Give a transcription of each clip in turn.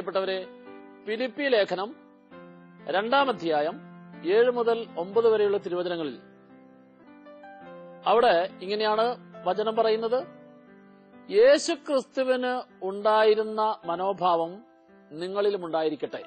പ്രിയപ്പെട്ടവരെ ഫിലിപ്പി ലേഖനം രണ്ടാം അധ്യായം ഏഴ് മുതൽ ഒമ്പത് വരെയുള്ള തിരുവചനങ്ങളിൽ അവിടെ ഇങ്ങനെയാണ് വചനം പറയുന്നത് യേശുക്രിസ്തുവിന് ഉണ്ടായിരുന്ന മനോഭാവം നിങ്ങളിലും ഉണ്ടായിരിക്കട്ടെ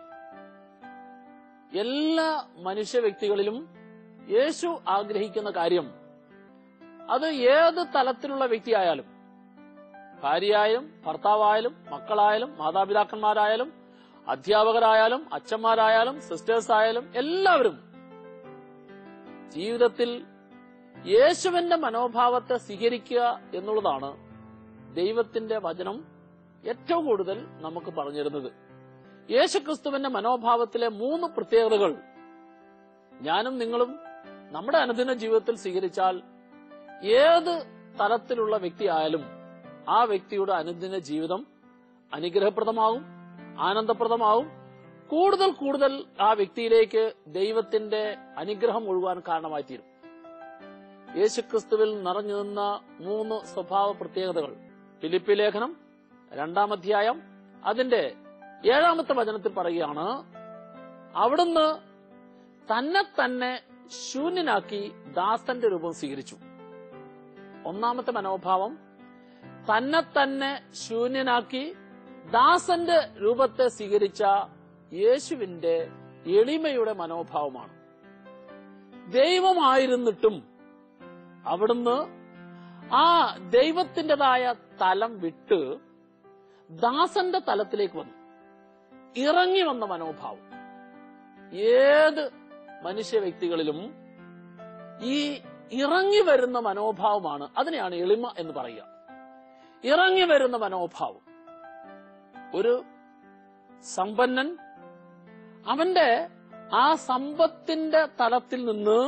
എല്ലാ മനുഷ്യ വ്യക്തികളിലും യേശു ആഗ്രഹിക്കുന്ന കാര്യം അത് ഏത് തലത്തിലുള്ള വ്യക്തിയായാലും ഭാര്യയായാലും ഭർത്താവായാലും മക്കളായാലും മാതാപിതാക്കന്മാരായാലും അധ്യാപകരായാലും അച്ഛന്മാരായാലും സിസ്റ്റേഴ്സ് ആയാലും എല്ലാവരും ജീവിതത്തിൽ യേശുവിന്റെ മനോഭാവത്തെ സ്വീകരിക്കുക എന്നുള്ളതാണ് ദൈവത്തിന്റെ വചനം ഏറ്റവും കൂടുതൽ നമുക്ക് പറഞ്ഞിരുന്നത് യേശുക്രിസ്തുവിന്റെ മനോഭാവത്തിലെ മൂന്ന് പ്രത്യേകതകൾ ഞാനും നിങ്ങളും നമ്മുടെ അനുദിന ജീവിതത്തിൽ സ്വീകരിച്ചാൽ ഏത് തരത്തിലുള്ള വ്യക്തിയായാലും ആ വ്യക്തിയുടെ അനുദിന ജീവിതം അനുഗ്രഹപ്രദമാവും ആനന്ദപ്രദമാവും കൂടുതൽ കൂടുതൽ ആ വ്യക്തിയിലേക്ക് ദൈവത്തിന്റെ അനുഗ്രഹം ഒഴുകാൻ കാരണമായി തീരും യേശുക്രിസ്തുവിൽ നിറഞ്ഞു നിന്ന മൂന്ന് സ്വഭാവ പ്രത്യേകതകൾ ഫിലിപ്പി ലേഖനം രണ്ടാം അധ്യായം അതിന്റെ ഏഴാമത്തെ വചനത്തിൽ പറയുകയാണ് അവിടുന്ന് തന്നെ തന്നെ ശൂന്യനാക്കി ദാസന്റെ രൂപം സ്വീകരിച്ചു ഒന്നാമത്തെ മനോഭാവം തന്നെ തന്നെ ശൂന്യനാക്കി ദാസന്റെ രൂപത്തെ സ്വീകരിച്ച യേശുവിന്റെ എളിമയുടെ മനോഭാവമാണ് ദൈവമായിരുന്നിട്ടും അവിടുന്ന് ആ ദൈവത്തിൻ്റെതായ തലം വിട്ട് ദാസന്റെ തലത്തിലേക്ക് വന്നു ഇറങ്ങി വന്ന മനോഭാവം ഏത് മനുഷ്യ വ്യക്തികളിലും ഈ ഇറങ്ങി വരുന്ന മനോഭാവമാണ് അതിനെയാണ് എളിമ എന്ന് പറയുക ഇറങ്ങി വരുന്ന മനോഭാവം ഒരു സമ്പന്നൻ അവന്റെ ആ സമ്പത്തിന്റെ തലത്തിൽ നിന്ന്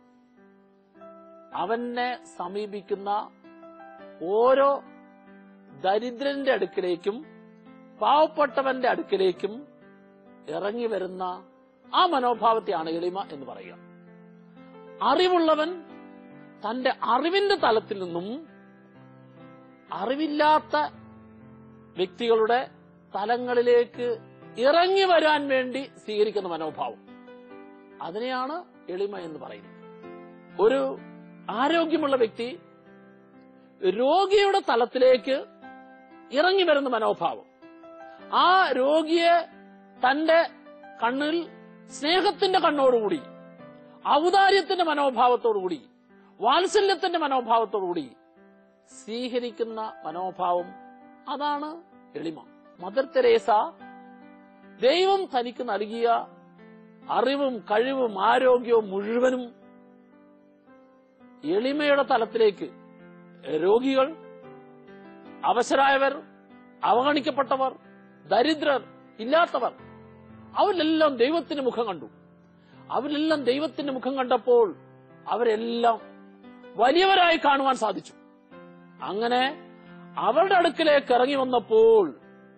അവനെ സമീപിക്കുന്ന ഓരോ ദരിദ്രന്റെ അടുക്കിലേക്കും പാവപ്പെട്ടവന്റെ അടുക്കിലേക്കും ഇറങ്ങി വരുന്ന ആ മനോഭാവത്തെയാണ് എളിമ എന്ന് പറയുക അറിവുള്ളവൻ തന്റെ അറിവിന്റെ തലത്തിൽ നിന്നും അറിവില്ലാത്ത വ്യക്തികളുടെ തലങ്ങളിലേക്ക് ഇറങ്ങി വരാൻ വേണ്ടി സ്വീകരിക്കുന്ന മനോഭാവം അതിനെയാണ് എളിമ എന്ന് പറയുന്നത് ഒരു ആരോഗ്യമുള്ള വ്യക്തി രോഗിയുടെ തലത്തിലേക്ക് ഇറങ്ങി വരുന്ന മനോഭാവം ആ രോഗിയെ തന്റെ കണ്ണിൽ സ്നേഹത്തിന്റെ കണ്ണോടുകൂടി ഔദാര്യത്തിന്റെ മനോഭാവത്തോടുകൂടി വാത്സല്യത്തിന്റെ മനോഭാവത്തോടുകൂടി സ്വീകരിക്കുന്ന മനോഭാവം അതാണ് എളിമ മദർ തെരേസ ദൈവം തനിക്ക് നൽകിയ അറിവും കഴിവും ആരോഗ്യവും മുഴുവനും എളിമയുടെ തലത്തിലേക്ക് രോഗികൾ അവശരായവർ അവഗണിക്കപ്പെട്ടവർ ദരിദ്രർ ഇല്ലാത്തവർ അവരിലെല്ലാം ദൈവത്തിന്റെ മുഖം കണ്ടു അവരെല്ലാം ദൈവത്തിന്റെ മുഖം കണ്ടപ്പോൾ അവരെല്ലാം വലിയവരായി കാണുവാൻ സാധിച്ചു അങ്ങനെ അവരുടെ അടുക്കിലേക്ക് ഇറങ്ങി വന്നപ്പോൾ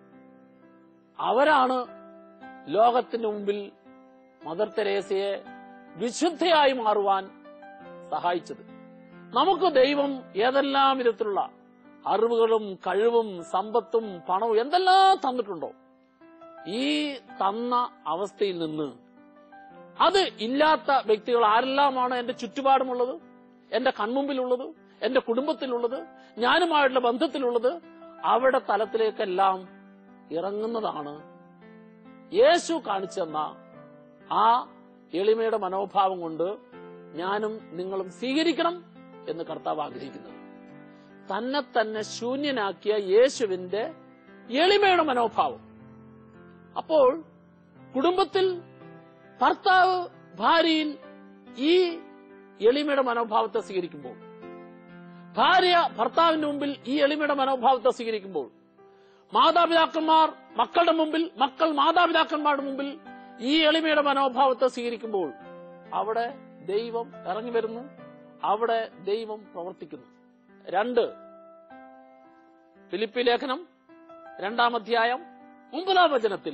അവരാണ് ലോകത്തിന് മുമ്പിൽ മദർ തെരേസയെ വിശുദ്ധയായി മാറുവാൻ സഹായിച്ചത് നമുക്ക് ദൈവം ഏതെല്ലാം വിധത്തിലുള്ള അറിവുകളും കഴിവും സമ്പത്തും പണവും എന്തെല്ലാം തന്നിട്ടുണ്ടോ ഈ തന്ന അവസ്ഥയിൽ നിന്ന് അത് ഇല്ലാത്ത വ്യക്തികൾ ആരെല്ലാമാണ് എന്റെ ചുറ്റുപാടുമുള്ളത് എന്റെ കൺമുമ്പിലുള്ളത് എന്റെ കുടുംബത്തിലുള്ളത് ഞാനുമായിട്ടുള്ള ബന്ധത്തിലുള്ളത് അവരുടെ തലത്തിലേക്കെല്ലാം ഇറങ്ങുന്നതാണ് യേശു കാണിച്ചെന്ന ആ എളിമയുടെ മനോഭാവം കൊണ്ട് ഞാനും നിങ്ങളും സ്വീകരിക്കണം എന്ന് കർത്താവ് ആഗ്രഹിക്കുന്നത് തന്നെ തന്നെ ശൂന്യനാക്കിയ യേശുവിന്റെ എളിമയുടെ മനോഭാവം അപ്പോൾ കുടുംബത്തിൽ ഭർത്താവ് ഭാര്യയിൽ ഈ എളിമയുടെ മനോഭാവത്തെ സ്വീകരിക്കുമ്പോൾ ഭാര്യ ഭർത്താവിന്റെ മുമ്പിൽ ഈ എളിമയുടെ മനോഭാവത്തെ സ്വീകരിക്കുമ്പോൾ മാതാപിതാക്കന്മാർ മക്കളുടെ മുമ്പിൽ മക്കൾ മാതാപിതാക്കന്മാരുടെ മുമ്പിൽ ഈ എളിമയുടെ മനോഭാവത്തെ സ്വീകരിക്കുമ്പോൾ അവിടെ ദൈവം ഇറങ്ങി വരുന്നു അവിടെ ദൈവം പ്രവർത്തിക്കുന്നു രണ്ട് ഫിലിപ്പി ലേഖനം രണ്ടാം അധ്യായം ഒമ്പതാം വചനത്തിൽ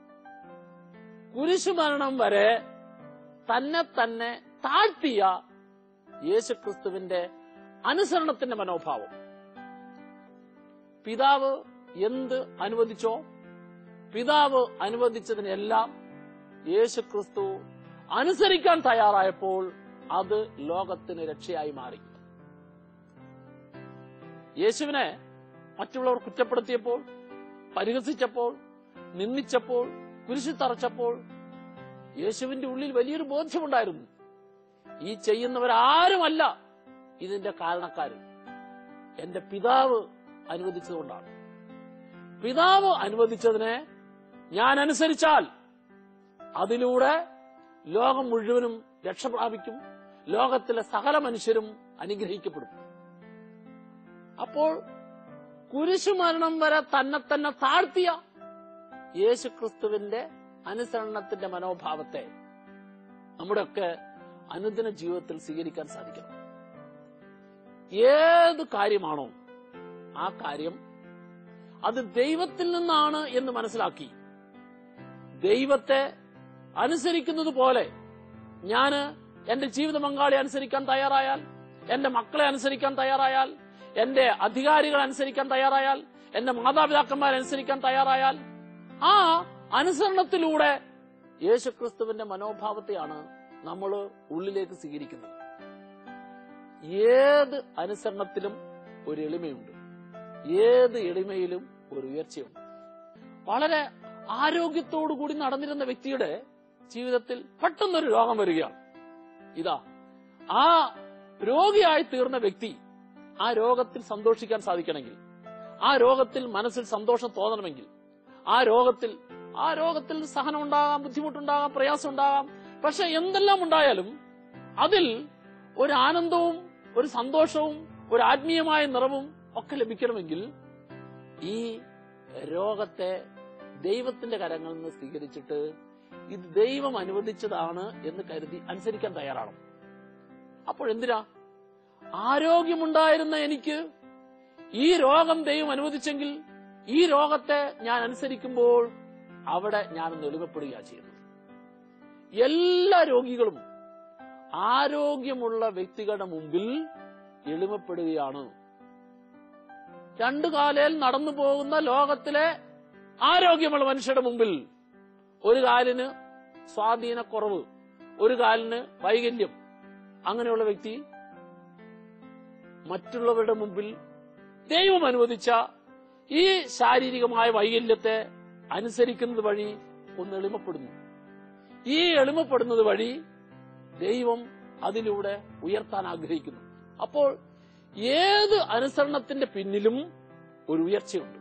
കുരിശുമരണം വരെ തന്നെ തന്നെ താഴ്ത്തിയ യേശുക്രിസ്തുവിന്റെ അനുസരണത്തിന്റെ മനോഭാവം പിതാവ് എന്ത് അനുവദിച്ചോ പിതാവ് അനുവദിച്ചതിനെല്ലാം യേശുക്രിസ്തു അനുസരിക്കാൻ തയ്യാറായപ്പോൾ അത് ലോകത്തിന് രക്ഷയായി മാറി യേശുവിനെ മറ്റുള്ളവർ കുറ്റപ്പെടുത്തിയപ്പോൾ പരിഹസിച്ചപ്പോൾ നിന്ദിച്ചപ്പോൾ കുരിശിൽ തറച്ചപ്പോൾ യേശുവിന്റെ ഉള്ളിൽ വലിയൊരു ബോധ്യമുണ്ടായിരുന്നു ഈ ചെയ്യുന്നവരാരുമല്ല ഇതിന്റെ കാരണക്കാരൻ എന്റെ പിതാവ് അനുവദിച്ചതുകൊണ്ടാണ് പിതാവ് അനുവദിച്ചതിനെ ഞാൻ അനുസരിച്ചാൽ അതിലൂടെ ലോകം മുഴുവനും രക്ഷ പ്രാപിക്കും ലോകത്തിലെ സകല മനുഷ്യരും അനുഗ്രഹിക്കപ്പെടും അപ്പോൾ കുരിശുമരണം വരെ തന്നെ തന്നെ താഴ്ത്തിയ യേശുക്രിസ്തുവിന്റെ അനുസരണത്തിന്റെ മനോഭാവത്തെ നമ്മുടെയൊക്കെ അനുദിന ജീവിതത്തിൽ സ്വീകരിക്കാൻ സാധിക്കണം ഏത് കാര്യമാണോ ആ കാര്യം അത് ദൈവത്തിൽ നിന്നാണ് എന്ന് മനസ്സിലാക്കി ദൈവത്തെ അനുസരിക്കുന്നത് പോലെ ഞാന് എന്റെ ജീവിത പങ്കാളി അനുസരിക്കാൻ തയ്യാറായാൽ എന്റെ മക്കളെ അനുസരിക്കാൻ തയ്യാറായാൽ എന്റെ അധികാരികളെ അനുസരിക്കാൻ തയ്യാറായാൽ എന്റെ മാതാപിതാക്കന്മാരെ അനുസരിക്കാൻ തയ്യാറായാൽ ആ അനുസരണത്തിലൂടെ യേശുക്രിസ്തുവിന്റെ മനോഭാവത്തെയാണ് നമ്മൾ ഉള്ളിലേക്ക് സ്വീകരിക്കുന്നത് ഏത് അനുസരണത്തിലും ഒരു എളിമയുണ്ട് ഏത് എളിമയിലും ഒരു ഉയർച്ചയുണ്ട് വളരെ ആരോഗ്യത്തോടു കൂടി നടന്നിരുന്ന വ്യക്തിയുടെ ജീവിതത്തിൽ പെട്ടെന്നൊരു രോഗം വരികയാണ് ഇതാ ആ രോഗിയായി തീർന്ന വ്യക്തി ആ രോഗത്തിൽ സന്തോഷിക്കാൻ സാധിക്കണമെങ്കിൽ ആ രോഗത്തിൽ മനസ്സിൽ സന്തോഷം തോന്നണമെങ്കിൽ ആ രോഗത്തിൽ ആ രോഗത്തിൽ സഹനം ഉണ്ടാകാം ബുദ്ധിമുട്ടുണ്ടാകാം പ്രയാസം ഉണ്ടാകാം പക്ഷെ എന്തെല്ലാം ഉണ്ടായാലും അതിൽ ഒരു ആനന്ദവും ഒരു സന്തോഷവും ഒരു ആത്മീയമായ നിറവും ഒക്കെ ലഭിക്കണമെങ്കിൽ ഈ രോഗത്തെ ദൈവത്തിന്റെ കരങ്ങളിൽ നിന്ന് സ്വീകരിച്ചിട്ട് ഇത് ദൈവം അനുവദിച്ചതാണ് എന്ന് കരുതി അനുസരിക്കാൻ തയ്യാറാണ് അപ്പോൾ എന്തിനാ ആരോഗ്യമുണ്ടായിരുന്ന എനിക്ക് ഈ രോഗം ദൈവം അനുവദിച്ചെങ്കിൽ ഈ രോഗത്തെ ഞാൻ അനുസരിക്കുമ്പോൾ അവിടെ ഞാനൊന്ന് എളിമപ്പെടുകയാണ് ചെയ്യുന്നത് എല്ലാ രോഗികളും ആരോഗ്യമുള്ള വ്യക്തികളുടെ മുമ്പിൽ എളിമപ്പെടുകയാണ് രണ്ടു കാലയിൽ നടന്നു പോകുന്ന ലോകത്തിലെ ആരോഗ്യമുള്ള മനുഷ്യരുടെ മുമ്പിൽ ഒരു കാലിന് സ്വാധീനക്കുറവ് ഒരു കാലിന് വൈകല്യം അങ്ങനെയുള്ള വ്യക്തി മറ്റുള്ളവരുടെ മുമ്പിൽ ദൈവം അനുവദിച്ച ഈ ശാരീരികമായ വൈകല്യത്തെ അനുസരിക്കുന്നത് വഴി ഒന്ന് എളിമപ്പെടുന്നു ഈ എളിമപ്പെടുന്നത് വഴി ദൈവം അതിലൂടെ ഉയർത്താൻ ആഗ്രഹിക്കുന്നു അപ്പോൾ ഏത് അനുസരണത്തിന്റെ പിന്നിലും ഒരു ഉയർച്ചയുണ്ട്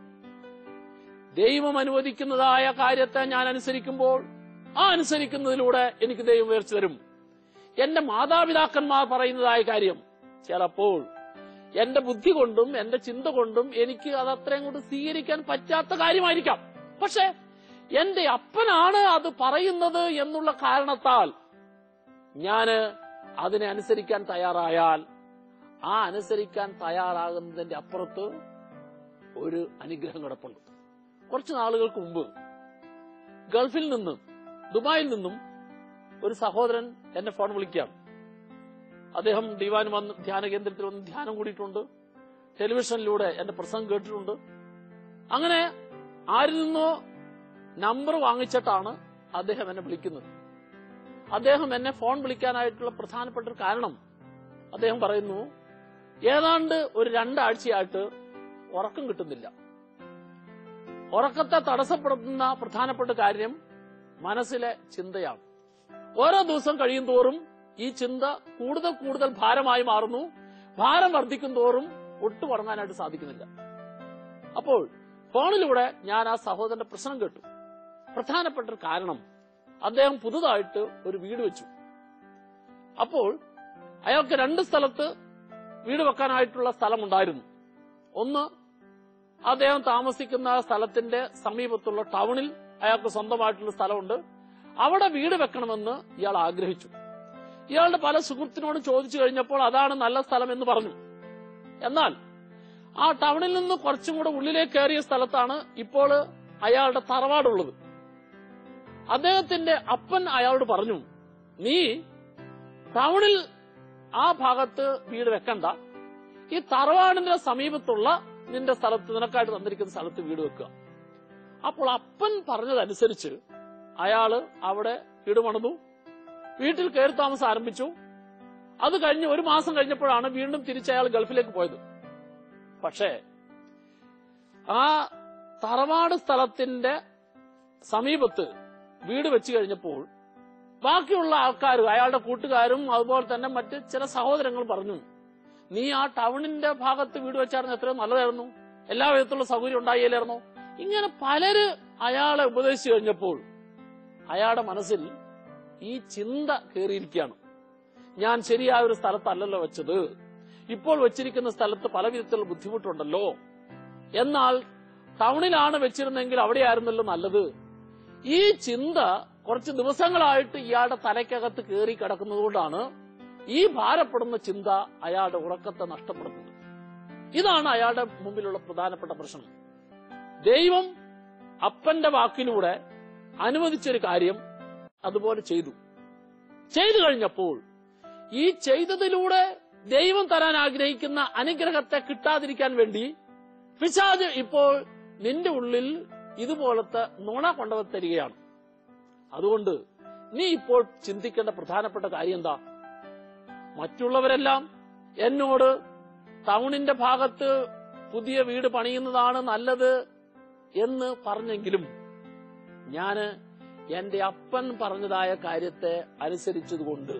ദൈവം അനുവദിക്കുന്നതായ കാര്യത്തെ ഞാൻ അനുസരിക്കുമ്പോൾ ആ അനുസരിക്കുന്നതിലൂടെ എനിക്ക് ദൈവം ഉയർച്ച തരും എന്റെ മാതാപിതാക്കന്മാർ പറയുന്നതായ കാര്യം ചിലപ്പോൾ എന്റെ ബുദ്ധി കൊണ്ടും എന്റെ ചിന്ത കൊണ്ടും എനിക്ക് അത് അത്രയും കൊണ്ട് സ്വീകരിക്കാൻ പറ്റാത്ത കാര്യമായിരിക്കാം പക്ഷെ എന്റെ അപ്പനാണ് അത് പറയുന്നത് എന്നുള്ള കാരണത്താൽ ഞാന് അതിനെ അനുസരിക്കാൻ തയ്യാറായാൽ ആ അനുസരിക്കാൻ തയ്യാറാകുന്നതിന്റെ അപ്പുറത്ത് ഒരു അനുഗ്രഹം കിടപ്പുണ്ട് കുറച്ച് നാളുകൾക്ക് മുമ്പ് ഗൾഫിൽ നിന്നും ദുബായിൽ നിന്നും ഒരു സഹോദരൻ എന്നെ ഫോൺ വിളിക്കാം അദ്ദേഹം ഡിവാൻ വന്ന് ധ്യാന കേന്ദ്രത്തിൽ വന്ന് ധ്യാനം കൂടിയിട്ടുണ്ട് ടെലിവിഷനിലൂടെ എന്റെ പ്രസംഗം കേട്ടിട്ടുണ്ട് അങ്ങനെ ആരിൽ നിന്നോ നമ്പർ വാങ്ങിച്ചിട്ടാണ് അദ്ദേഹം എന്നെ വിളിക്കുന്നത് അദ്ദേഹം എന്നെ ഫോൺ വിളിക്കാനായിട്ടുള്ള പ്രധാനപ്പെട്ട ഒരു കാരണം അദ്ദേഹം പറയുന്നു ഏതാണ്ട് ഒരു രണ്ടാഴ്ചയായിട്ട് ഉറക്കം കിട്ടുന്നില്ല ഉറക്കത്തെ തടസ്സപ്പെടുത്തുന്ന പ്രധാനപ്പെട്ട കാര്യം മനസ്സിലെ ചിന്തയാണ് ഓരോ ദിവസം കഴിയും തോറും ഈ ചിന്ത കൂടുതൽ കൂടുതൽ ഭാരമായി മാറുന്നു ഭാരം വർദ്ധിക്കും തോറും ഒട്ടും ഉറങ്ങാനായിട്ട് സാധിക്കുന്നില്ല അപ്പോൾ ഫോണിലൂടെ ഞാൻ ആ സഹോദരന്റെ പ്രശ്നം കേട്ടു പ്രധാനപ്പെട്ട ഒരു കാരണം അദ്ദേഹം പുതുതായിട്ട് ഒരു വീട് വെച്ചു അപ്പോൾ അയാൾക്ക് രണ്ട് സ്ഥലത്ത് വീട് വെക്കാനായിട്ടുള്ള സ്ഥലമുണ്ടായിരുന്നു ഒന്ന് അദ്ദേഹം താമസിക്കുന്ന സ്ഥലത്തിന്റെ സമീപത്തുള്ള ടൗണിൽ അയാൾക്ക് സ്വന്തമായിട്ടുള്ള സ്ഥലമുണ്ട് അവിടെ വീട് വെക്കണമെന്ന് ഇയാൾ ആഗ്രഹിച്ചു ഇയാളുടെ പല സുഹൃത്തിനോട് ചോദിച്ചു കഴിഞ്ഞപ്പോൾ അതാണ് നല്ല സ്ഥലം എന്ന് പറഞ്ഞു എന്നാൽ ആ ടൗണിൽ നിന്ന് കുറച്ചും കൂടെ ഉള്ളിലേക്ക് കയറിയ സ്ഥലത്താണ് ഇപ്പോൾ അയാളുടെ തറവാടുള്ളത് അദ്ദേഹത്തിന്റെ അപ്പൻ അയാളോട് പറഞ്ഞു നീ ടൗണിൽ ആ ഭാഗത്ത് വീട് വെക്കണ്ട ഈ തറവാടിന്റെ സമീപത്തുള്ള നിന്റെ സ്ഥലത്ത് നിനക്കായിട്ട് തന്നിരിക്കുന്ന സ്ഥലത്ത് വീട് വെക്കുക അപ്പോൾ അപ്പൻ പറഞ്ഞതനുസരിച്ച് അയാള് അവിടെ വീട് പണിതു വീട്ടിൽ കയറി താമസം ആരംഭിച്ചു അത് കഴിഞ്ഞ് ഒരു മാസം കഴിഞ്ഞപ്പോഴാണ് വീണ്ടും തിരിച്ച് അയാൾ ഗൾഫിലേക്ക് പോയത് പക്ഷേ ആ തറവാട് സ്ഥലത്തിന്റെ സമീപത്ത് വീട് വെച്ച് കഴിഞ്ഞപ്പോൾ ബാക്കിയുള്ള ആൾക്കാരും അയാളുടെ കൂട്ടുകാരും അതുപോലെ തന്നെ മറ്റ് ചില സഹോദരങ്ങൾ പറഞ്ഞു നീ ആ ടൗണിന്റെ ഭാഗത്ത് വീട് വെച്ചായിരുന്നു എത്രയോ നല്ലതായിരുന്നു എല്ലാ വിധത്തിലുള്ള സൗകര്യം ഉണ്ടായില്ലായിരുന്നു ഇങ്ങനെ പലര് അയാളെ ഉപദേശിച്ചു കഴിഞ്ഞപ്പോൾ അയാളുടെ മനസ്സിൽ ഈ ചിന്ത കയറിയിരിക്കുകയാണ് ഞാൻ ശരിയായ ഒരു സ്ഥലത്തല്ലല്ലോ വെച്ചത് ഇപ്പോൾ വെച്ചിരിക്കുന്ന സ്ഥലത്ത് പല വിധത്തിലുള്ള ബുദ്ധിമുട്ടുണ്ടല്ലോ എന്നാൽ ടൗണിലാണ് വെച്ചിരുന്നെങ്കിൽ അവിടെയായിരുന്നല്ലോ നല്ലത് ഈ ചിന്ത കുറച്ച് ദിവസങ്ങളായിട്ട് ഇയാളുടെ തലയ്ക്കകത്ത് കയറി കിടക്കുന്നതുകൊണ്ടാണ് ഈ ഭാരപ്പെടുന്ന ചിന്ത അയാളുടെ ഉറക്കത്തെ നഷ്ടപ്പെടുന്നത് ഇതാണ് അയാളുടെ മുമ്പിലുള്ള പ്രധാനപ്പെട്ട പ്രശ്നം ദൈവം അപ്പന്റെ വാക്കിലൂടെ അനുവദിച്ചൊരു കാര്യം അതുപോലെ ചെയ്തു ചെയ്തു കഴിഞ്ഞപ്പോൾ ഈ ചെയ്തതിലൂടെ ദൈവം തരാൻ ആഗ്രഹിക്കുന്ന അനുഗ്രഹത്തെ കിട്ടാതിരിക്കാൻ വേണ്ടി പിശാജ് ഇപ്പോൾ നിന്റെ ഉള്ളിൽ ഇതുപോലത്തെ നുണ കൊണ്ടുവന്ന് തരികയാണ് അതുകൊണ്ട് നീ ഇപ്പോൾ ചിന്തിക്കേണ്ട പ്രധാനപ്പെട്ട കാര്യം എന്താ മറ്റുള്ളവരെല്ലാം എന്നോട് ടൗണിന്റെ ഭാഗത്ത് പുതിയ വീട് പണിയുന്നതാണ് നല്ലത് എന്ന് പറഞ്ഞെങ്കിലും ഞാന് എന്റെ അപ്പൻ പറഞ്ഞതായ കാര്യത്തെ അനുസരിച്ചതുകൊണ്ട്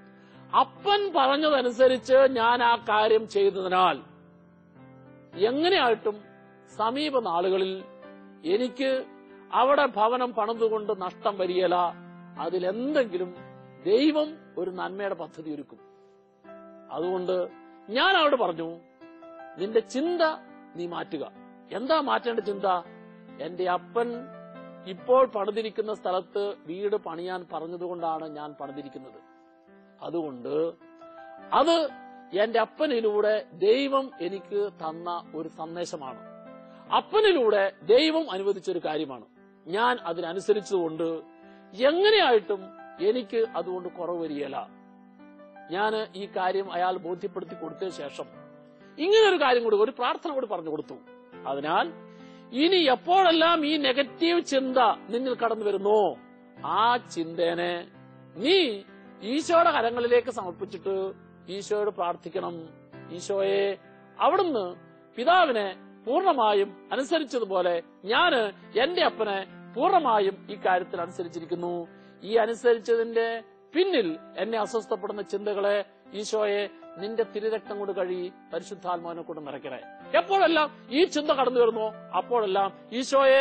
അപ്പൻ പറഞ്ഞതനുസരിച്ച് ഞാൻ ആ കാര്യം ചെയ്തതിനാൽ എങ്ങനെയായിട്ടും സമീപ നാളുകളിൽ എനിക്ക് അവിടെ ഭവനം പണിതുകൊണ്ട് നഷ്ടം വരികയില്ല അതിലെന്തെങ്കിലും ദൈവം ഒരു നന്മയുടെ പദ്ധതി ഒരുക്കും അതുകൊണ്ട് ഞാൻ അവിടെ പറഞ്ഞു നിന്റെ ചിന്ത നീ മാറ്റുക എന്താ മാറ്റേണ്ട ചിന്ത എന്റെ അപ്പൻ ഇപ്പോൾ പണിതിരിക്കുന്ന സ്ഥലത്ത് വീട് പണിയാൻ പറഞ്ഞതുകൊണ്ടാണ് ഞാൻ പണിതിരിക്കുന്നത് അതുകൊണ്ട് അത് എന്റെ അപ്പനിലൂടെ ദൈവം എനിക്ക് തന്ന ഒരു സന്ദേശമാണ് അപ്പനിലൂടെ ദൈവം അനുവദിച്ചൊരു കാര്യമാണ് ഞാൻ അതിനനുസരിച്ചുകൊണ്ട് എങ്ങനെയായിട്ടും എനിക്ക് അതുകൊണ്ട് കുറവ് വരികയില്ല ഞാൻ ഈ കാര്യം അയാൾ ബോധ്യപ്പെടുത്തി കൊടുത്തതിന് ശേഷം ഇങ്ങനെ ഒരു കാര്യം കൂടി ഒരു പ്രാർത്ഥന കൂടി പറഞ്ഞു കൊടുത്തു അതിനാൽ ഇനി എപ്പോഴെല്ലാം ഈ നെഗറ്റീവ് ചിന്ത നിന്നിൽ കടന്നു വരുന്നോ ആ ചിന്തേനെ നീ ഈശോയുടെ കരങ്ങളിലേക്ക് സമർപ്പിച്ചിട്ട് ഈശോയോട് പ്രാർത്ഥിക്കണം ഈശോയെ അവിടുന്ന് പിതാവിനെ പൂർണ്ണമായും അനുസരിച്ചതുപോലെ ഞാന് എന്റെ അപ്പനെ പൂർണ്ണമായും ഈ കാര്യത്തിൽ അനുസരിച്ചിരിക്കുന്നു ഈ അനുസരിച്ചതിന്റെ പിന്നിൽ എന്നെ അസ്വസ്ഥപ്പെടുന്ന ചിന്തകളെ ഈശോയെ നിന്റെ തിരുരക്തം കൊണ്ട് കഴി പരിശുദ്ധാത്മാവിനെ കൊണ്ട് നിറയ്ക്കണേ എപ്പോഴെല്ലാം ഈ ചിന്ത കടന്നു വരുന്നു അപ്പോഴെല്ലാം ഈശോയെ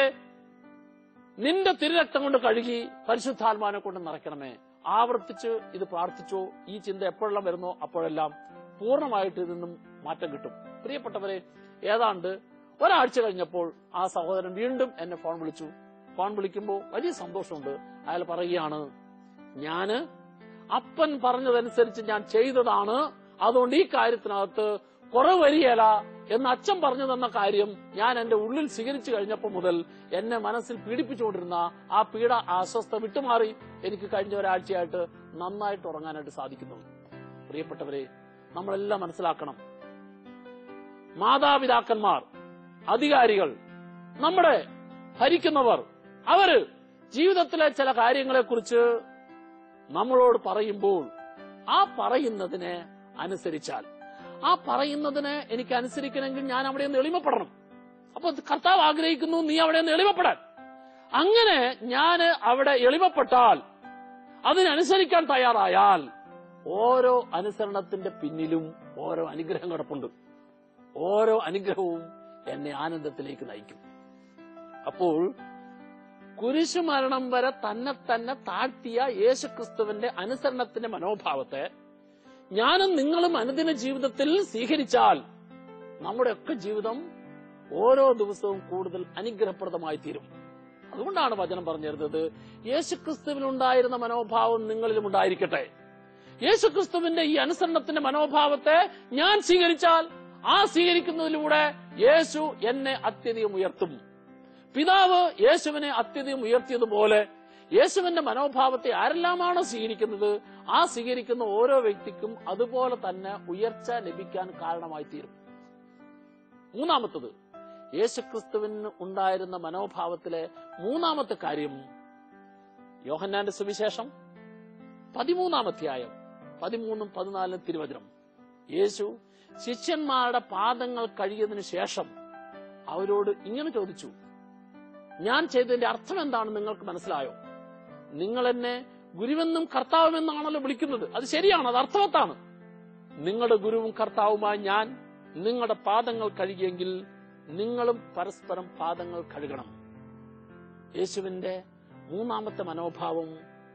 നിന്റെ തിരുരക്തം കൊണ്ട് കഴുകി പരിശുദ്ധാത്മാവിനെ കൊണ്ട് നിറയ്ക്കണമേ ആവർത്തിച്ച് ഇത് പ്രാർത്ഥിച്ചോ ഈ ചിന്ത എപ്പോഴെല്ലാം വരുന്നോ അപ്പോഴെല്ലാം പൂർണ്ണമായിട്ട് ഇതിൽ നിന്നും മാറ്റം കിട്ടും പ്രിയപ്പെട്ടവരെ ഏതാണ്ട് ഒരാഴ്ച കഴിഞ്ഞപ്പോൾ ആ സഹോദരൻ വീണ്ടും എന്നെ ഫോൺ വിളിച്ചു ഫോൺ വിളിക്കുമ്പോൾ വലിയ സന്തോഷമുണ്ട് അയാൾ പറയുകയാണ് ഞാന് അപ്പൻ പറഞ്ഞതനുസരിച്ച് ഞാൻ ചെയ്തതാണ് അതുകൊണ്ട് ഈ കാര്യത്തിനകത്ത് കുറവ് വരികയില്ല എന്ന് അച്ഛൻ പറഞ്ഞു തന്ന കാര്യം ഞാൻ എന്റെ ഉള്ളിൽ സ്വീകരിച്ചു കഴിഞ്ഞപ്പോൾ മുതൽ എന്നെ മനസ്സിൽ പീഡിപ്പിച്ചുകൊണ്ടിരുന്ന ആ പീഡ അസ്വസ്ഥ വിട്ടുമാറി എനിക്ക് കഴിഞ്ഞ ഒരാഴ്ചയായിട്ട് നന്നായിട്ട് ഉറങ്ങാനായിട്ട് സാധിക്കുന്നു പ്രിയപ്പെട്ടവരെ നമ്മളെല്ലാം മനസ്സിലാക്കണം മാതാപിതാക്കന്മാർ അധികാരികൾ നമ്മുടെ ഭരിക്കുന്നവർ അവര് ജീവിതത്തിലെ ചില കാര്യങ്ങളെക്കുറിച്ച് നമ്മളോട് പറയുമ്പോൾ ആ പറയുന്നതിനെ അനുസരിച്ചാൽ ആ പറയുന്നതിനെ എനിക്ക് അനുസരിക്കണമെങ്കിൽ ഞാൻ അവിടെ നിന്ന് എളിമപ്പെടണം അപ്പൊ കർത്താവ് ആഗ്രഹിക്കുന്നു നീ അവിടെ നിന്ന് എളിമപ്പെടാൻ അങ്ങനെ ഞാൻ അവിടെ എളിമപ്പെട്ടാൽ അതിനനുസരിക്കാൻ തയ്യാറായാൽ ഓരോ അനുസരണത്തിന്റെ പിന്നിലും ഓരോ അനുഗ്രഹം കിടപ്പുണ്ട് ഓരോ അനുഗ്രഹവും എന്നെ ആനന്ദത്തിലേക്ക് നയിക്കും അപ്പോൾ കുരിശുമരണം വരെ തന്നെ തന്നെ താഴ്ത്തിയ യേശുക്രിസ്തുവിന്റെ അനുസരണത്തിന്റെ മനോഭാവത്തെ ഞാനും നിങ്ങളും അനുദിന ജീവിതത്തിൽ സ്വീകരിച്ചാൽ നമ്മുടെയൊക്കെ ജീവിതം ഓരോ ദിവസവും കൂടുതൽ അനുഗ്രഹപ്രദമായി തീരും അതുകൊണ്ടാണ് വചനം പറഞ്ഞിരുന്നത് യേശുക്രിസ്തുവിനുണ്ടായിരുന്ന മനോഭാവം നിങ്ങളിലും ഉണ്ടായിരിക്കട്ടെ യേശുക്രിസ്തുവിന്റെ ഈ അനുസരണത്തിന്റെ മനോഭാവത്തെ ഞാൻ സ്വീകരിച്ചാൽ ആ സ്വീകരിക്കുന്നതിലൂടെ യേശു എന്നെ അത്യധികം ഉയർത്തും പിതാവ് യേശുവിനെ അത്യധികം ഉയർത്തിയതുപോലെ യേശുവിന്റെ മനോഭാവത്തെ ആരെല്ലാമാണോ സ്വീകരിക്കുന്നത് ആ സ്വീകരിക്കുന്ന ഓരോ വ്യക്തിക്കും അതുപോലെ തന്നെ ഉയർച്ച ലഭിക്കാൻ കാരണമായി തീരും മൂന്നാമത്തത് യേശുക്രിസ്തുവിന് ഉണ്ടായിരുന്ന മനോഭാവത്തിലെ മൂന്നാമത്തെ കാര്യം യോഹന്നാന്റെ സുവിശേഷം പതിമൂന്നാം അധ്യായം പതിമൂന്നും പതിനാലും തിരുവചനം യേശു ശിഷ്യന്മാരുടെ പാദങ്ങൾ കഴിയതിനു ശേഷം അവരോട് ഇങ്ങനെ ചോദിച്ചു ഞാൻ ചെയ്തതിന്റെ അർത്ഥം എന്താണെന്ന് നിങ്ങൾക്ക് മനസ്സിലായോ നിങ്ങൾ എന്നെ ഗുരുവെന്നും കർത്താവുമെന്നാണല്ലോ വിളിക്കുന്നത് അത് ശരിയാണ് അത് അർത്ഥവത്താണ് നിങ്ങളുടെ ഗുരുവും കർത്താവുമായി ഞാൻ നിങ്ങളുടെ പാദങ്ങൾ കഴുകിയെങ്കിൽ നിങ്ങളും പരസ്പരം പാദങ്ങൾ കഴുകണം യേശുവിന്റെ മൂന്നാമത്തെ മനോഭാവം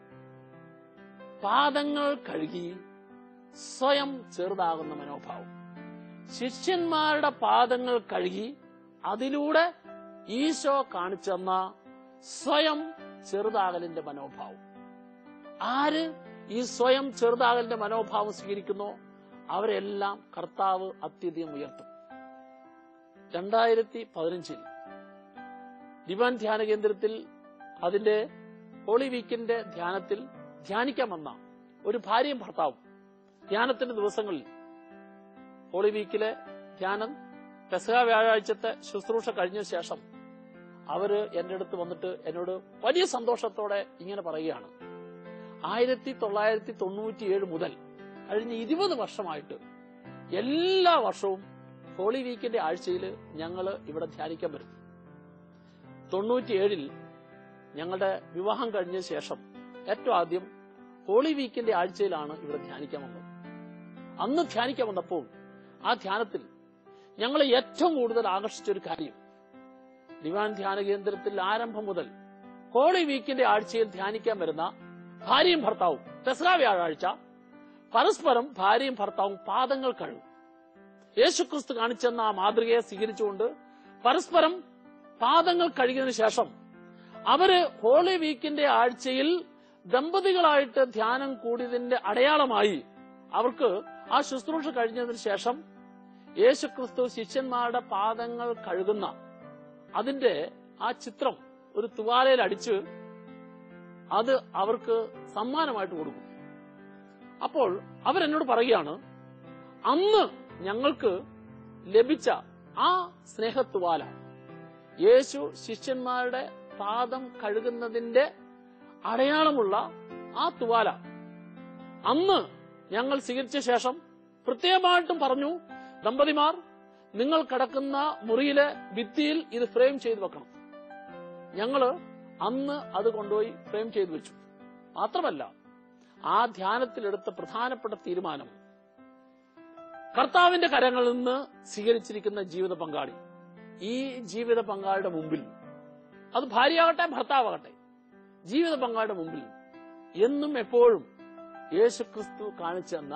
പാദങ്ങൾ കഴുകി സ്വയം ചെറുതാകുന്ന മനോഭാവം ശിഷ്യന്മാരുടെ പാദങ്ങൾ കഴുകി അതിലൂടെ ഈശോ കാണിച്ചെന്ന സ്വയം ചെറുതാകലിന്റെ മനോഭാവം ആര് ഈ സ്വയം ചെറുതാകലിന്റെ മനോഭാവം സ്വീകരിക്കുന്നോ അവരെല്ലാം കർത്താവ് അത്യധികം ഉയർത്തും രണ്ടായിരത്തി പതിനഞ്ചിൽ ദിവാൻ ധ്യാന കേന്ദ്രത്തിൽ അതിന്റെ ഹോളി വീക്കിന്റെ ധ്യാനത്തിൽ ധ്യാനിക്കാൻ വന്ന ഒരു ഭാര്യയും ഭർത്താവും ധ്യാനത്തിന്റെ ദിവസങ്ങളിൽ ഹോളി വീക്കിലെ ധ്യാനം പെസക വ്യാഴാഴ്ചത്തെ ശുശ്രൂഷ കഴിഞ്ഞ ശേഷം അവര് എന്റെ അടുത്ത് വന്നിട്ട് എന്നോട് വലിയ സന്തോഷത്തോടെ ഇങ്ങനെ പറയുകയാണ് ആയിരത്തി തൊള്ളായിരത്തി തൊണ്ണൂറ്റിയേഴ് മുതൽ കഴിഞ്ഞ ഇരുപത് വർഷമായിട്ട് എല്ലാ വർഷവും ഹോളി വീക്കിന്റെ ആഴ്ചയിൽ ഞങ്ങൾ ഇവിടെ ധ്യാനിക്കാൻ വരും തൊണ്ണൂറ്റിയേഴിൽ ഞങ്ങളുടെ വിവാഹം കഴിഞ്ഞ ശേഷം ഏറ്റവും ആദ്യം ഹോളി വീക്കിന്റെ ആഴ്ചയിലാണ് ഇവിടെ ധ്യാനിക്കാൻ വന്നത് അന്ന് ധ്യാനിക്കാൻ വന്നപ്പോൾ ആ ധ്യാനത്തിൽ ഞങ്ങളെ ഏറ്റവും കൂടുതൽ ആകർഷിച്ച ഒരു കാര്യം ദിവാൻ ധ്യാന കേന്ദ്രത്തിൽ ആരംഭം മുതൽ ഹോളി വീക്കിന്റെ ആഴ്ചയിൽ ധ്യാനിക്കാൻ വരുന്ന ഭാര്യയും ഭർത്താവും പെസറ വ്യാഴാഴ്ച പരസ്പരം ഭാര്യയും ഭർത്താവും പാദങ്ങൾ കഴുകും യേശുക്രിസ്തു കാണിച്ചെന്ന ആ മാതൃകയെ സ്വീകരിച്ചുകൊണ്ട് പരസ്പരം പാദങ്ങൾ കഴുകിയതിനു ശേഷം അവര് ഹോളി വീക്കിന്റെ ആഴ്ചയിൽ ദമ്പതികളായിട്ട് ധ്യാനം കൂടിയതിന്റെ അടയാളമായി അവർക്ക് ആ ശുശ്രൂഷ കഴിഞ്ഞതിന് ശേഷം യേശുക്രിസ്തു ശിഷ്യന്മാരുടെ പാദങ്ങൾ കഴുകുന്ന അതിന്റെ ആ ചിത്രം ഒരു തുവാലയിൽ അടിച്ച് അത് അവർക്ക് സമ്മാനമായിട്ട് കൊടുക്കും അപ്പോൾ അവരെന്നോട് പറയുകയാണ് അന്ന് ഞങ്ങൾക്ക് ലഭിച്ച ആ സ്നേഹത്തുവാല യേശു ശിഷ്യന്മാരുടെ പാദം കഴുകുന്നതിന്റെ അടയാളമുള്ള ആ തുവാല അന്ന് ഞങ്ങൾ സ്വീകരിച്ച ശേഷം പ്രത്യേകമായിട്ടും പറഞ്ഞു ദമ്പതിമാർ നിങ്ങൾ കിടക്കുന്ന മുറിയിലെ ഭിത്തിയിൽ ഇത് ഫ്രെയിം ചെയ്ത് വെക്കണം ഞങ്ങള് അന്ന് അത് കൊണ്ടുപോയി ഫ്രെയിം ചെയ്ത് വെച്ചു മാത്രമല്ല ആ ധ്യാനത്തിലെടുത്ത പ്രധാനപ്പെട്ട തീരുമാനം കർത്താവിന്റെ കരങ്ങളിൽ നിന്ന് സ്വീകരിച്ചിരിക്കുന്ന ജീവിത പങ്കാളി ഈ ജീവിത പങ്കാളിയുടെ മുമ്പിൽ അത് ഭാര്യയാകട്ടെ ഭർത്താവാകട്ടെ ജീവിത പങ്കാളിയുടെ മുമ്പിൽ എന്നും എപ്പോഴും യേശുക്രിസ്തു കാണിച്ചെന്ന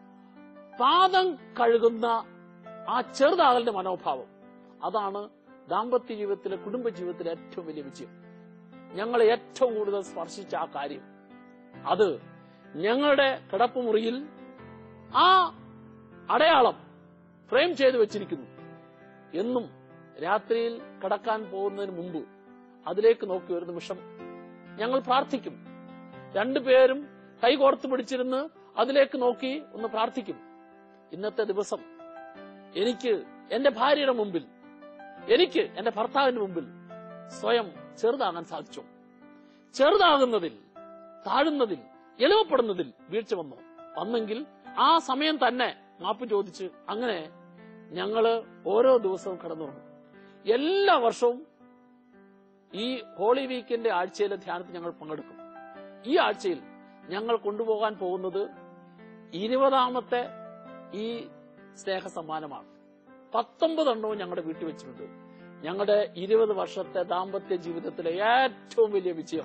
പാദം കഴുകുന്ന ആ ചെറുതാകലിന്റെ മനോഭാവം അതാണ് ദാമ്പത്യ ജീവിതത്തിലെ കുടുംബ ജീവിതത്തിലെ ഏറ്റവും വലിയ വിജയം ഞങ്ങളെ ഏറ്റവും കൂടുതൽ സ്പർശിച്ച ആ കാര്യം അത് ഞങ്ങളുടെ കിടപ്പുമുറിയിൽ ആ അടയാളം ഫ്രെയിം ചെയ്തു വെച്ചിരിക്കുന്നു എന്നും രാത്രിയിൽ കടക്കാൻ പോകുന്നതിന് മുമ്പ് അതിലേക്ക് നോക്കി ഒരു നിമിഷം ഞങ്ങൾ പ്രാർത്ഥിക്കും രണ്ടുപേരും കൈകോർത്ത് പിടിച്ചിരുന്ന് അതിലേക്ക് നോക്കി ഒന്ന് പ്രാർത്ഥിക്കും ഇന്നത്തെ ദിവസം എനിക്ക് എന്റെ ഭാര്യയുടെ മുമ്പിൽ എനിക്ക് എന്റെ ഭർത്താവിന്റെ മുമ്പിൽ സ്വയം ചെറുതാകാൻ സാധിച്ചു ചെറുതാകുന്നതിൽ താഴുന്നതിൽ എളിമപ്പെടുന്നതിൽ വീഴ്ച വന്നു വന്നെങ്കിൽ ആ സമയം തന്നെ മാപ്പ് ചോദിച്ച് അങ്ങനെ ഞങ്ങള് ഓരോ ദിവസവും കടന്നു വന്നു എല്ലാ വർഷവും ഈ ഹോളി വീക്കിന്റെ ആഴ്ചയിലെ ധ്യാനത്തിൽ ഞങ്ങൾ പങ്കെടുക്കും ഈ ആഴ്ചയിൽ ഞങ്ങൾ കൊണ്ടുപോകാൻ പോകുന്നത് ഇരുപതാമത്തെ ഈ സ്നേഹ സമ്മാനമാണ് പത്തൊമ്പത് എണ്ണവും ഞങ്ങളുടെ വീട്ടിൽ വെച്ചിട്ടുണ്ട് ഞങ്ങളുടെ ഇരുപത് വർഷത്തെ ദാമ്പത്യ ജീവിതത്തിലെ ഏറ്റവും വലിയ വിജയം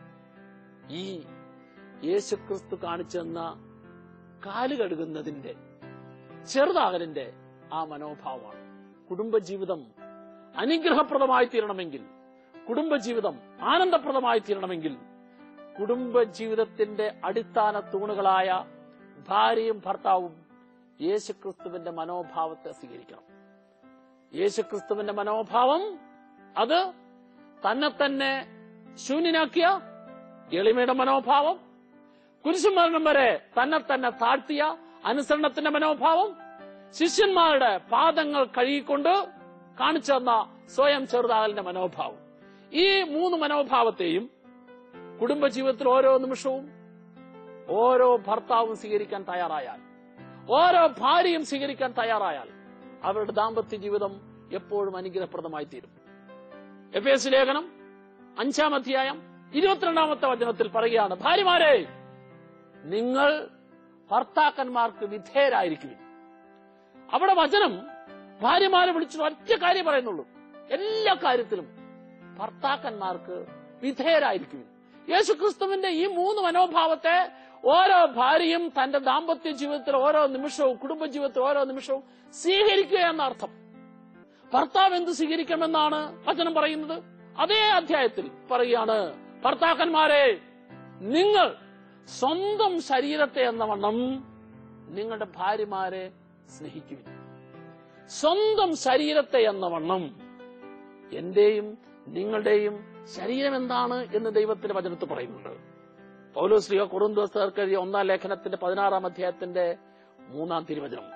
ഈ യേശുക്രിസ്തു കാണിച്ചെന്ന കാല് കഴുകുന്നതിന്റെ ചെറുതാകലിന്റെ ആ മനോഭാവമാണ് കുടുംബജീവിതം അനുഗ്രഹപ്രദമായി തീരണമെങ്കിൽ കുടുംബജീവിതം ആനന്ദപ്രദമായി തീരണമെങ്കിൽ കുടുംബജീവിതത്തിന്റെ അടിസ്ഥാന തൂണുകളായ ഭാര്യയും ഭർത്താവും യേശുക്രിസ്തുവിന്റെ മനോഭാവത്തെ സ്വീകരിക്കണം യേശുക്രിസ്തുവിന്റെ മനോഭാവം അത് തന്നെ തന്നെ ശൂന്യനാക്കിയ എളിമയുടെ മനോഭാവം കുരിശുമരണം വരെ തന്നെ തന്നെ താഴ്ത്തിയ അനുസരണത്തിന്റെ മനോഭാവം ശിഷ്യന്മാരുടെ പാദങ്ങൾ കഴുകിക്കൊണ്ട് കാണിച്ചെന്ന സ്വയം ചെറുതാകലിന്റെ മനോഭാവം ഈ മൂന്ന് മനോഭാവത്തെയും കുടുംബജീവിതത്തിൽ ഓരോ നിമിഷവും ഓരോ ഭർത്താവും സ്വീകരിക്കാൻ തയ്യാറായാൽ ഓരോ ഭാര്യയും സ്വീകരിക്കാൻ തയ്യാറായാൽ അവരുടെ ദാമ്പത്യ ജീവിതം എപ്പോഴും അനുഗ്രഹപ്രദമായി തീരും എഫ് എസ് ലേഖനം അഞ്ചാം അധ്യായം ഇരുപത്തിരണ്ടാമത്തെ വചനത്തിൽ പറയുകയാണ് ഭാര്യമാരെ നിങ്ങൾ ഭർത്താക്കന്മാർക്ക് വിധേയരായിരിക്കും അവിടെ വചനം ഭാര്യമാരെ വിളിച്ചിട്ട് ഒറ്റ കാര്യം പറയുന്നുള്ളൂ എല്ലാ കാര്യത്തിലും ഭർത്താക്കന്മാർക്ക് വിധേയരായിരിക്കും യേശുക്രിസ്തുവിന്റെ ഈ മൂന്ന് മനോഭാവത്തെ ഓരോ ഭാര്യയും തന്റെ ദാമ്പത്യ ജീവിതത്തിൽ ഓരോ നിമിഷവും കുടുംബജീവിതത്തിൽ ഓരോ നിമിഷവും സ്വീകരിക്കുക എന്ന അർത്ഥം ഭർത്താവ് എന്ത് സ്വീകരിക്കണമെന്നാണ് വചനം പറയുന്നത് അതേ അധ്യായത്തിൽ പറയുകയാണ് ഭർത്താക്കന്മാരെ നിങ്ങൾ സ്വന്തം ശരീരത്തെ എന്ന വണ്ണം നിങ്ങളുടെ ഭാര്യമാരെ സ്നേഹിക്കുവിൻ സ്വന്തം ശരീരത്തെ എന്ന വണ്ണം എന്റെയും നിങ്ങളുടെയും ശരീരം എന്താണ് എന്ന് ദൈവത്തിന്റെ വചനത്തിൽ പറയുന്നുണ്ട് പൗലോസ്ലിക കുറുന്തോസ്തർക്ക് എഴുതിയ ഒന്നാം ലേഖനത്തിന്റെ പതിനാറാം അധ്യായത്തിന്റെ മൂന്നാം തിരുവചനം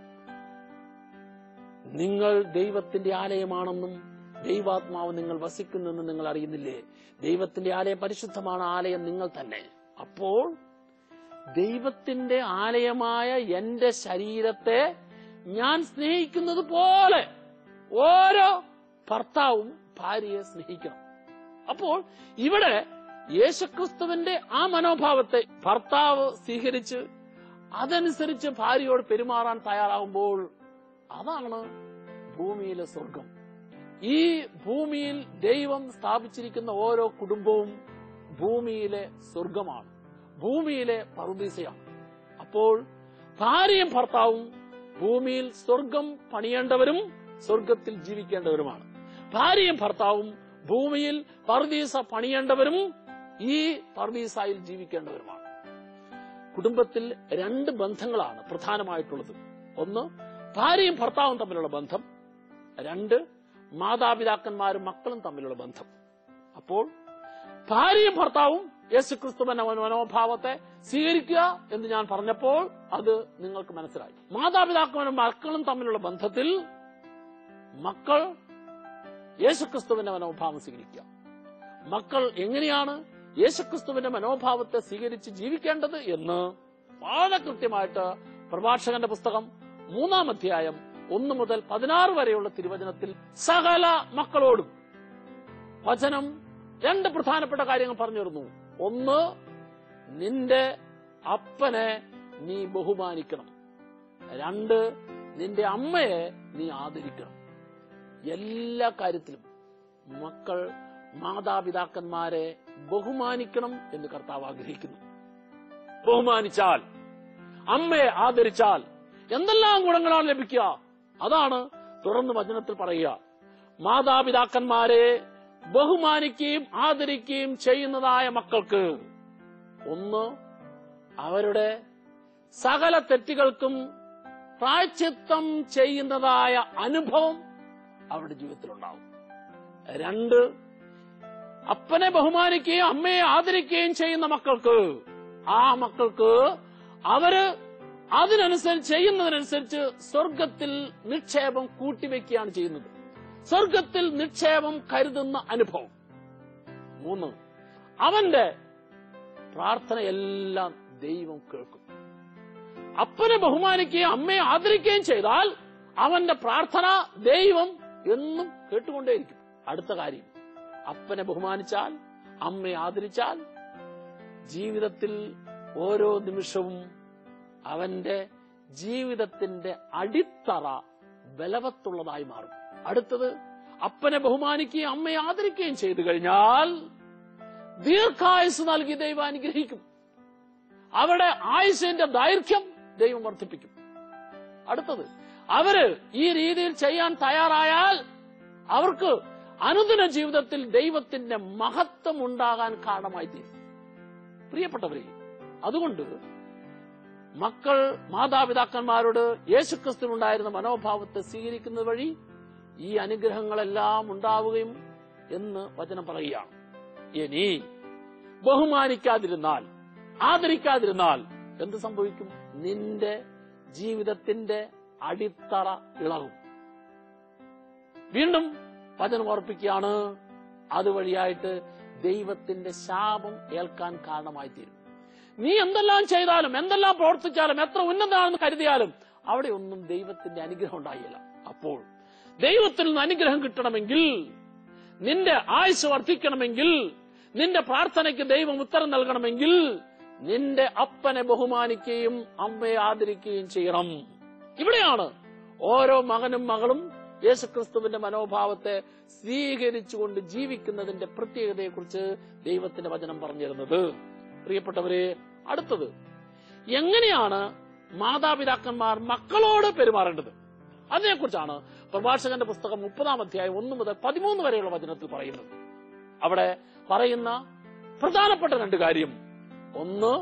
നിങ്ങൾ ദൈവത്തിന്റെ ആലയമാണെന്നും ദൈവാത്മാവ് നിങ്ങൾ വസിക്കുന്നെന്ന് നിങ്ങൾ അറിയുന്നില്ലേ ദൈവത്തിന്റെ ആലയം പരിശുദ്ധമാണ് ആലയം നിങ്ങൾ തന്നെ അപ്പോൾ ദൈവത്തിന്റെ ആലയമായ എന്റെ ശരീരത്തെ ഞാൻ സ്നേഹിക്കുന്നത് പോലെ ഓരോ ഭർത്താവും ഭാര്യയെ സ്നേഹിക്കണം അപ്പോൾ ഇവിടെ യേശുക്രിസ്തുവിന്റെ ആ മനോഭാവത്തെ ഭർത്താവ് സ്വീകരിച്ച് അതനുസരിച്ച് ഭാര്യയോട് പെരുമാറാൻ തയ്യാറാകുമ്പോൾ അതാണ് ഭൂമിയിലെ സ്വർഗം ഈ ഭൂമിയിൽ ദൈവം സ്ഥാപിച്ചിരിക്കുന്ന ഓരോ കുടുംബവും ഭൂമിയിലെ സ്വർഗമാണ് ഭൂമിയിലെ പറുദീസയാണ് അപ്പോൾ ഭാര്യയും ഭർത്താവും ഭൂമിയിൽ സ്വർഗം പണിയേണ്ടവരും സ്വർഗത്തിൽ ജീവിക്കേണ്ടവരുമാണ് ഭാര്യയും ഭർത്താവും ഭൂമിയിൽ പർദീസ പണിയേണ്ടവരും ഈ പർദീസായിൽ ജീവിക്കേണ്ടവരുമാണ് കുടുംബത്തിൽ രണ്ട് ബന്ധങ്ങളാണ് പ്രധാനമായിട്ടുള്ളത് ഒന്ന് ഭാര്യയും ഭർത്താവും തമ്മിലുള്ള ബന്ധം രണ്ട് മാതാപിതാക്കന്മാരും മക്കളും തമ്മിലുള്ള ബന്ധം അപ്പോൾ ഭാര്യയും ഭർത്താവും യേശുക്രിസ്തുവിന്റെ മനോഭാവത്തെ സ്വീകരിക്കുക എന്ന് ഞാൻ പറഞ്ഞപ്പോൾ അത് നിങ്ങൾക്ക് മനസ്സിലായി മാതാപിതാക്കളും മക്കളും തമ്മിലുള്ള ബന്ധത്തിൽ മക്കൾ യേശുക്രിസ്തുവിന്റെ മനോഭാവം സ്വീകരിക്കുക മക്കൾ എങ്ങനെയാണ് യേശുക്രിസ്തുവിന്റെ മനോഭാവത്തെ സ്വീകരിച്ച് ജീവിക്കേണ്ടത് എന്ന് വളരെ കൃത്യമായിട്ട് പ്രഭാഷകന്റെ പുസ്തകം മൂന്നാം അധ്യായം ഒന്ന് മുതൽ പതിനാറ് വരെയുള്ള തിരുവചനത്തിൽ സകല മക്കളോടും വചനം രണ്ട് പ്രധാനപ്പെട്ട കാര്യങ്ങൾ പറഞ്ഞിരുന്നു ഒന്ന് നിന്റെ അപ്പനെ നീ ബഹുമാനിക്കണം രണ്ട് നിന്റെ അമ്മയെ നീ ആദരിക്കണം എല്ലാ കാര്യത്തിലും മക്കൾ മാതാപിതാക്കന്മാരെ ബഹുമാനിക്കണം എന്ന് കർത്താവ് ആഗ്രഹിക്കുന്നു ബഹുമാനിച്ചാൽ അമ്മയെ ആദരിച്ചാൽ എന്തെല്ലാം ഗുണങ്ങളാണ് ലഭിക്കുക അതാണ് തുറന്ന് വചനത്തിൽ പറയുക മാതാപിതാക്കന്മാരെ ബഹുമാനിക്കുകയും ആദരിക്കുകയും ചെയ്യുന്നതായ മക്കൾക്ക് ഒന്ന് അവരുടെ സകല തെറ്റുകൾക്കും പ്രായച്ചിത്തം ചെയ്യുന്നതായ അനുഭവം അവരുടെ ജീവിതത്തിലുണ്ടാവും രണ്ട് അപ്പനെ ബഹുമാനിക്കുകയും അമ്മയെ ആദരിക്കുകയും ചെയ്യുന്ന മക്കൾക്ക് ആ മക്കൾക്ക് അവര് അതിനനുസരിച്ച് ചെയ്യുന്നതിനനുസരിച്ച് സ്വർഗത്തിൽ നിക്ഷേപം കൂട്ടിവെക്കുകയാണ് ചെയ്യുന്നത് സ്വർഗത്തിൽ നിക്ഷേപം കരുതുന്ന അനുഭവം മൂന്ന് അവന്റെ പ്രാർത്ഥനയെല്ലാം ദൈവം കേൾക്കും അപ്പനെ ബഹുമാനിക്കുകയും അമ്മയെ ആദരിക്കുകയും ചെയ്താൽ അവന്റെ പ്രാർത്ഥന ദൈവം എന്നും കേട്ടുകൊണ്ടേയിരിക്കും അടുത്ത കാര്യം അപ്പനെ ബഹുമാനിച്ചാൽ അമ്മയെ ആദരിച്ചാൽ ജീവിതത്തിൽ ഓരോ നിമിഷവും അവന്റെ ജീവിതത്തിന്റെ അടിത്തറ ബലവത്തുള്ളതായി മാറും അടുത്തത് അപ്പനെ ബഹുമാനിക്കുകയും അമ്മയെ ആദരിക്കുകയും ചെയ്തു കഴിഞ്ഞാൽ ദീർഘായുസ് നൽകി ദൈവം അനുഗ്രഹിക്കും അവരുടെ ആയുസിന്റെ ദൈർഘ്യം ദൈവം വർദ്ധിപ്പിക്കും അടുത്തത് അവര് ഈ രീതിയിൽ ചെയ്യാൻ തയ്യാറായാൽ അവർക്ക് അനുദിന ജീവിതത്തിൽ ദൈവത്തിന്റെ മഹത്വം ഉണ്ടാകാൻ കാരണമായി തീരും പ്രിയപ്പെട്ടവരെ അതുകൊണ്ട് മക്കൾ മാതാപിതാക്കന്മാരോട് യേശുക്രിസ്തുവിനുണ്ടായിരുന്ന മനോഭാവത്തെ സ്വീകരിക്കുന്നത് വഴി ഈ അനുഗ്രഹങ്ങളെല്ലാം ഉണ്ടാവുകയും എന്ന് വചനം പറയുകയാണ് ഇനി ബഹുമാനിക്കാതിരുന്നാൽ ആദരിക്കാതിരുന്നാൽ എന്ത് സംഭവിക്കും നിന്റെ ജീവിതത്തിന്റെ അടിത്തറ ഇളകും വീണ്ടും വചനം ഓർപ്പിക്കുകയാണ് അതുവഴിയായിട്ട് ദൈവത്തിന്റെ ശാപം ഏൽക്കാൻ കാരണമായി തീരും നീ എന്തെല്ലാം ചെയ്താലും എന്തെല്ലാം പ്രവർത്തിച്ചാലും എത്ര ഉന്നതമാണെന്ന് കരുതിയാലും അവിടെ ഒന്നും ദൈവത്തിന്റെ അനുഗ്രഹം ഉണ്ടായില്ല അപ്പോൾ ദൈവത്തിൽ നിന്ന് അനുഗ്രഹം കിട്ടണമെങ്കിൽ നിന്റെ ആയുസ് വർദ്ധിക്കണമെങ്കിൽ നിന്റെ പ്രാർത്ഥനയ്ക്ക് ദൈവം ഉത്തരം നൽകണമെങ്കിൽ നിന്റെ അപ്പനെ ബഹുമാനിക്കുകയും അമ്മയെ ആദരിക്കുകയും ചെയ്യണം ഇവിടെയാണ് ഓരോ മകനും മകളും യേശുക്രിസ്തുവിന്റെ മനോഭാവത്തെ സ്വീകരിച്ചുകൊണ്ട് ജീവിക്കുന്നതിന്റെ പ്രത്യേകതയെക്കുറിച്ച് ദൈവത്തിന്റെ വചനം പറഞ്ഞിരുന്നത് പ്രിയപ്പെട്ടവരെ അടുത്തത് എങ്ങനെയാണ് മാതാപിതാക്കന്മാർ മക്കളോട് പെരുമാറേണ്ടത് അതിനെക്കുറിച്ചാണ് പ്രഭാഷകന്റെ പുസ്തകം മുപ്പതാം അധ്യായം ഒന്ന് മുതൽ പതിമൂന്ന് വരെയുള്ള വചനത്തിൽ പറയുന്നത് അവിടെ പറയുന്ന പ്രധാനപ്പെട്ട രണ്ട് കാര്യം ഒന്ന്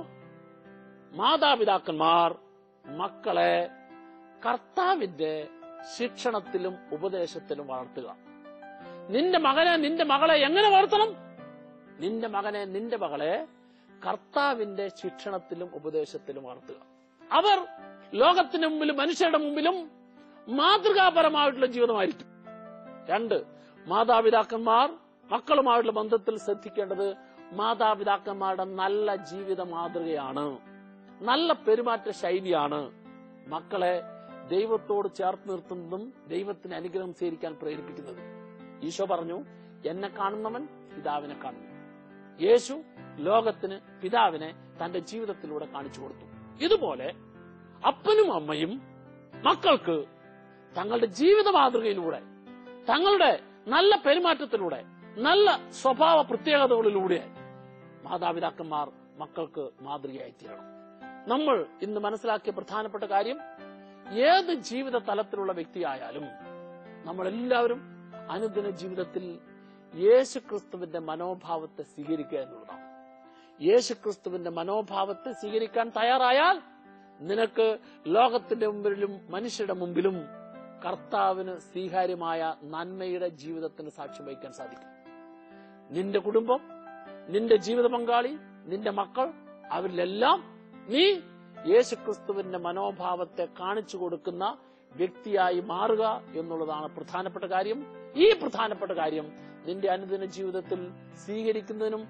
മാതാപിതാക്കന്മാർ മക്കളെ കർത്താവിന്റെ ശിക്ഷണത്തിലും ഉപദേശത്തിലും വളർത്തുക നിന്റെ മകനെ നിന്റെ മകളെ എങ്ങനെ വളർത്തണം നിന്റെ മകനെ നിന്റെ മകളെ കർത്താവിന്റെ ശിക്ഷണത്തിലും ഉപദേശത്തിലും വളർത്തുക അവർ ലോകത്തിന് മുമ്പിലും മനുഷ്യരുടെ മുമ്പിലും മാതൃകാപരമായിട്ടുള്ള ജീവിതമായിരിക്കും രണ്ട് മാതാപിതാക്കന്മാർ മക്കളുമായിട്ടുള്ള ബന്ധത്തിൽ ശ്രദ്ധിക്കേണ്ടത് മാതാപിതാക്കന്മാരുടെ നല്ല ജീവിത മാതൃകയാണ് നല്ല പെരുമാറ്റ ശൈലിയാണ് മക്കളെ ദൈവത്തോട് ചേർത്ത് നിർത്തുന്നതും ദൈവത്തിന് അനുഗ്രഹം സ്വീകരിക്കാൻ പ്രേരിപ്പിക്കുന്നത് ഈശോ പറഞ്ഞു എന്നെ കാണുന്നവൻ പിതാവിനെ കാണുന്നു യേശു ലോകത്തിന് പിതാവിനെ തന്റെ ജീവിതത്തിലൂടെ കാണിച്ചു കൊടുത്തു ഇതുപോലെ അപ്പനും അമ്മയും മക്കൾക്ക് തങ്ങളുടെ ജീവിത മാതൃകയിലൂടെ തങ്ങളുടെ നല്ല പെരുമാറ്റത്തിലൂടെ നല്ല സ്വഭാവ പ്രത്യേകതകളിലൂടെ മാതാപിതാക്കന്മാർ മക്കൾക്ക് മാതൃകയായി തീരണം നമ്മൾ ഇന്ന് മനസ്സിലാക്കിയ പ്രധാനപ്പെട്ട കാര്യം ഏത് ജീവിത തലത്തിലുള്ള വ്യക്തിയായാലും നമ്മൾ എല്ലാവരും അനുദിന ജീവിതത്തിൽ യേശുക്രിസ്തുവിന്റെ മനോഭാവത്തെ സ്വീകരിക്കുക എന്നുള്ളതാണ് യേശുക്രിസ്തുവിന്റെ മനോഭാവത്തെ സ്വീകരിക്കാൻ തയ്യാറായാൽ നിനക്ക് ലോകത്തിന്റെ മുമ്പിലും മനുഷ്യരുടെ മുമ്പിലും കർത്താവിന് സ്വീകാര്യമായ നന്മയുടെ ജീവിതത്തിന് സാക്ഷ്യം വഹിക്കാൻ സാധിക്കും നിന്റെ കുടുംബം നിന്റെ ജീവിത പങ്കാളി നിന്റെ മക്കൾ അവരിലെല്ലാം നീ യേശുക്രിസ്തുവിന്റെ മനോഭാവത്തെ കാണിച്ചു കൊടുക്കുന്ന വ്യക്തിയായി മാറുക എന്നുള്ളതാണ് പ്രധാനപ്പെട്ട കാര്യം ഈ പ്രധാനപ്പെട്ട കാര്യം നിന്റെ അനുദിന ജീവിതത്തിൽ സ്വീകരിക്കുന്നതിനും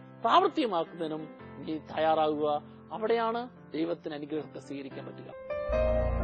പ്രാവർത്തികമാക്കുന്നതിനും നീ തയ്യാറാകുക അവിടെയാണ് ദൈവത്തിന് അനുഗ്രഹത്തെ സ്വീകരിക്കാൻ പറ്റുക